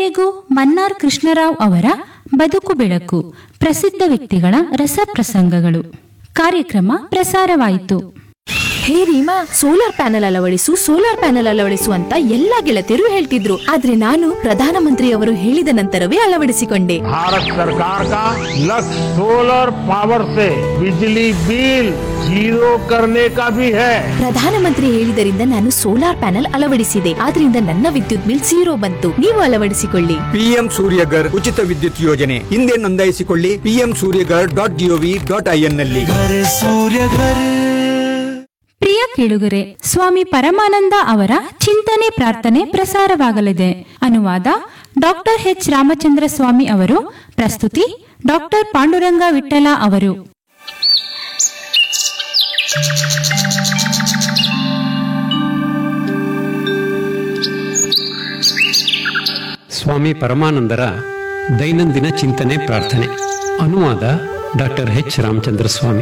ಇದುವರೆಗೂ ಮನ್ನಾರ್ ಕೃಷ್ಣರಾವ್ ಅವರ ಬದುಕು ಬೆಳಕು ಪ್ರಸಿದ್ಧ ವ್ಯಕ್ತಿಗಳ ರಸಪ್ರಸಂಗಗಳು ಕಾರ್ಯಕ್ರಮ ಪ್ರಸಾರವಾಯಿತು ಹೇ ರೀಮಾ ಸೋಲಾರ್ ಪ್ಯಾನೆಲ್ ಅಳವಡಿಸು ಸೋಲಾರ್ ಪ್ಯಾನೆಲ್ ಅಳವಡಿಸು ಅಂತ ಎಲ್ಲಾ ಗೆಳತಿಯರು ಹೇಳ್ತಿದ್ರು ಆದ್ರೆ ನಾನು ಪ್ರಧಾನಮಂತ್ರಿಯವರು ಹೇಳಿದ ನಂತರವೇ ಅಳವಡಿಸಿಕೊಂಡೆ भारत सरकार का लक्ष्य सोलर पावर से बिजली बिल जीरो करने का भी है ಪ್ರಧಾನಮಂತ್ರಿ ಹೇಳಿದರಿಂದ ನಾನು ಸೋಲಾರ್ ಪ್ಯಾನೆಲ್ ಅಳವಡಿಸಿದೆ ಆದ್ರಿಂದ ನನ್ನ ವಿದ್ಯುತ್ ಬಿಲ್ ಝೀರೋ ಬಂತು ನೀವು ಅಳವಡಿಸಿಕೊಳ್ಳಿ ಪಿಎಂ ಸೂರ್ಯಗರ್ ಉಚಿತ ವಿದ್ಯುತ್ ಯೋಜನೆ ಹಿಂದೆ ನೋಂದಾಯಿಸಿಕೊಳ್ಳಿ PM Suryaghar dot gov dot in ನಲ್ಲಿ ಪ್ರಿಯ ಕೇಳುಗರೆ ಸ್ವಾಮಿ ಪರಮಾನಂದ ಅವರ ಚಿಂತನೆ ಪ್ರಾರ್ಥನೆ ಪ್ರಸಾರವಾಗಲಿದೆ ಅನುವಾದ ಡಾಕ್ಟರ್ ಎಚ್ ರಾಮಚಂದ್ರ ಸ್ವಾಮಿ ಅವರು ಪ್ರಸ್ತುತಿ ಡಾಕ್ಟರ್ ಪಾಂಡುರಂಗ ವಿಠಲ ಅವರು ಸ್ವಾಮಿ ಪರಮಾನಂದರ ದೈನಂದಿನ ಚಿಂತನೆ ಪ್ರಾರ್ಥನೆ ಅನುವಾದ doctor H Ramachandra Swami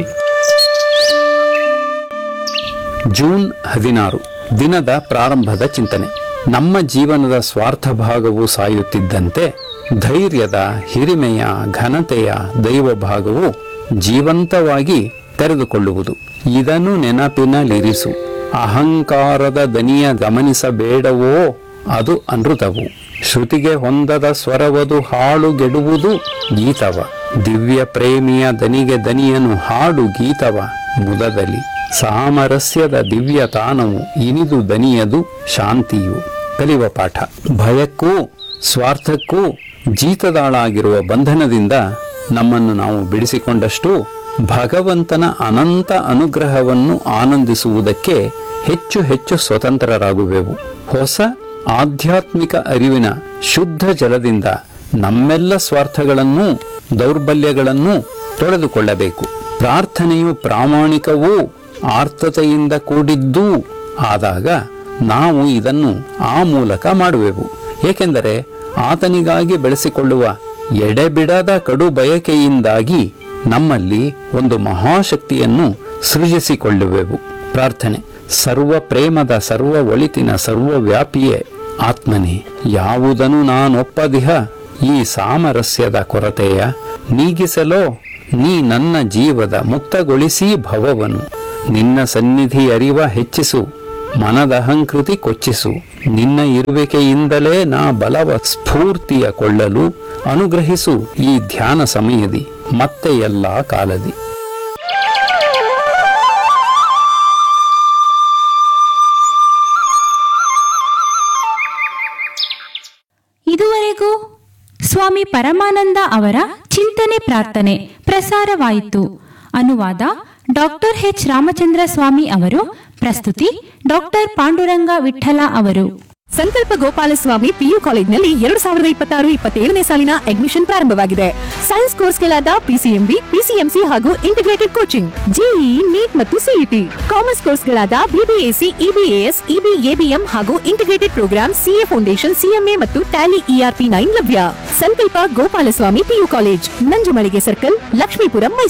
June ಹದಿನಾರು ದಿನದ ಪ್ರಾರಂಭದ ಚಿಂತನೆ ನಮ್ಮ ಜೀವನದ ಸ್ವಾರ್ಥ ಭಾಗವು ಸಾಯುತ್ತಿದ್ದಂತೆ ಧೈರ್ಯದ ಹಿರಿಮೆಯ ಘನತೆಯ ದೈವ ಭಾಗವು ಜೀವಂತವಾಗಿ ತೆರೆದುಕೊಳ್ಳುವುದು ಇದನ್ನು ನೆನಪಿನಲ್ಲಿರಿಸು ಅಹಂಕಾರದ ದನಿಯ ಗಮನಿಸಬೇಡವೋ ಅದು ಅನೃತವು ಶ್ರುತಿಗೆ ಹೊಂದದ ಸ್ವರವದು ಹಾಳುಗೆಡುವುದು ಗೀತವ ದಿವ್ಯ ಪ್ರೇಮಿಯ ದನಿಗೆ ದನಿಯನು ಹಾಡು ಗೀತವ ಮುದದಲ್ಲಿ ಸಾಮರಸ್ಯದ ದಿವ್ಯ ತಾನವು ಇನಿದು ದನಿಯದು ಶಾಂತಿಯು ಕಲಿಯುವ ಪಾಠ ಭಯಕ್ಕೂ ಸ್ವಾರ್ಥಕ್ಕೂ ಜೀತದಾಳಾಗಿರುವ ಬಂಧನದಿಂದ ನಮ್ಮನ್ನು ನಾವು ಬಿಡಿಸಿಕೊಂಡಷ್ಟು ಭಗವಂತನ ಅನಂತ ಅನುಗ್ರಹವನ್ನು ಆನಂದಿಸುವುದಕ್ಕೆ ಹೆಚ್ಚು ಹೆಚ್ಚು ಸ್ವತಂತ್ರರಾಗುವೆವು ಹೊಸ ಆಧ್ಯಾತ್ಮಿಕ ಅರಿವಿನ ಶುದ್ಧ ಜಲದಿಂದ ನಮ್ಮೆಲ್ಲ ಸ್ವಾರ್ಥಗಳನ್ನೂ ದೌರ್ಬಲ್ಯಗಳನ್ನೂ ತೊಳೆದುಕೊಳ್ಳಬೇಕು ಪ್ರಾರ್ಥನೆಯು ಪ್ರಾಮಾಣಿಕವೂ ಆರ್ತತೆಯಿಂದ ಕೂಡಿದ್ದೂ ಆದಾಗ ನಾವು ಇದನ್ನು ಆ ಮೂಲಕ ಮಾಡುವೆವು ಏಕೆಂದರೆ ಆತನಿಗಾಗಿ ಬೆಳೆಸಿಕೊಳ್ಳುವ ಎಡೆಬಿಡದ ಕಡು ಬಯಕೆಯಿಂದಾಗಿ ನಮ್ಮಲ್ಲಿ ಒಂದು ಮಹಾಶಕ್ತಿಯನ್ನು ಸೃಜಿಸಿಕೊಳ್ಳುವೆವು ಪ್ರಾರ್ಥನೆ ಸರ್ವ ಪ್ರೇಮದ ಸರ್ವ ಒಳಿತಿನ ಸರ್ವ ವ್ಯಾಪಿಯೇ ಆತ್ಮನೇ ಯಾವುದನ್ನು ನಾನೊಪ್ಪದಿಹ ಈ ಸಾಮರಸ್ಯದ ಕೊರತೆಯ ನೀಗಿಸಲೋ ನೀ ನನ್ನ ಜೀವದ ಮುಕ್ತಗೊಳಿಸಿ ಭವವನು ನಿನ್ನ ಸನ್ನಿಧಿ ಅರಿವ ಹೆಚ್ಚಿಸು ಮನದಹಂಕೃತಿ ಕೊಚ್ಚಿಸು ನಿನ್ನ ಇರುವಿಕೆಯಿಂದಲೇ ನಾ ಬಲವ ಸ್ಫೂರ್ತಿಯ ಕೊಳ್ಳಲು ಅನುಗ್ರಹಿಸು ಈ ಧ್ಯಾನ ಸಮಯದಿ ಮತ್ತೆ ಎಲ್ಲಾ ಕಾಲದಿ ಇದುವರೆಗೂ ಸ್ವಾಮಿ ಪರಮಾನಂದ ಅವರ ಚಿಂತನೆ ಪ್ರಾರ್ಥನೆ ಪ್ರಸಾರವಾಯಿತು ಅನುವಾದ ಡಾಕ್ಟರ್ ಎಚ್ ರಾಮಚಂದ್ರ ಸ್ವಾಮಿ ಅವರು ಪ್ರಸ್ತುತಿ ಡಾಕ್ಟರ್ ಪಾಂಡುರಂಗ ವಿಠಲ ಅವರು ಸಂಕಲ್ಪ ಗೋಪಾಲಸ್ವಾಮಿ ಪಿಯು ಕಾಲೇಜ್ನಲ್ಲಿ ಎರಡು ಸಾವಿರದ ಇಪ್ಪತ್ತಾರು ಇಪ್ಪತ್ತೇಳನೇ ಸಾಲಿನ ಅಡ್ಮಿಷನ್ ಪ್ರಾರಂಭವಾಗಿದೆ ಸೈನ್ಸ್ ಕೋರ್ಸ್ಗಳಾದ ಪಿಸಿಎಂಬಿ ಪಿಸಿಎಂಸಿ ಹಾಗೂ ಇಂಟಿಗ್ರೇಟೆಡ್ ಕೋಚಿಂಗ್ ಜೆಇಇ ನೀಟ್ ಮತ್ತು ಸಿಇಟಿ ಕಾಮರ್ಸ್ ಕೋರ್ಸ್ಗಳಾದ ಬಿಬಿಎಸಿ ಇಬಿಎಎಸ್ ಇಬಿಎಬಿಎಂ ಹಾಗೂ integrated program CA foundation CMA ಮತ್ತು ಟ್ಯಾಲಿ ಇಆರ್ಪಿ ನೈನ್ ಲಭ್ಯ Sankalpa Gopalaswamy PU college Nanjumalige circle Lakshmipuram Mysuru